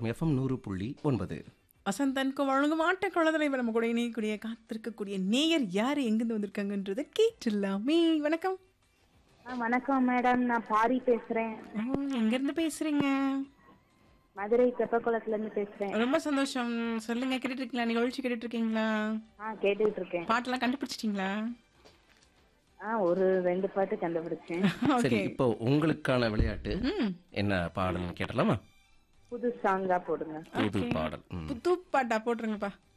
Rameswaram FM நூறு புள்ளி ஒன்பது வசந்தனுக்கு வழங்கும் ஆட்டக்குழந்தை இப்ப நம்ம கூட இணையக்கூடிய காத்திருக்கக்கூடிய நேயர் யார் எங்கிருந்து வந்திருக்காங்கன்றதை கேட்டுடலாமே வணக்கம் ஆ, வணக்கம் மேடம் நான் பாரி பேசுறேன் ஓ, எங்கிருந்து பேசுறீங்க மதுரை தெப்பக்குளத்துல இருந்து பேசுறேன் ரொம்ப சந்தோஷம் சொல்லுங்க கேட்டுட்டு இருக்கீங்களா நிகழ்ச்சி கேட்டுட்டு இருக்கீங்களா ஆ கேட்டுட்டு இருக்கேன் பாட்டெல்லாம் கண்டுபிடிச்சிட்டீங்களா ஆ ஒரு ரெண்டு பாட்டு கண்டுபிடிச்சேன் சரி ஓகே இப்போ உங்களுக்கான விளையாட்டு ம் என்ன பாடல்னு கேட்டலாமா புது சாங்கா போடுங்க புது பாடல் ம். புது பாட்டா போட்டுருங்கப்பா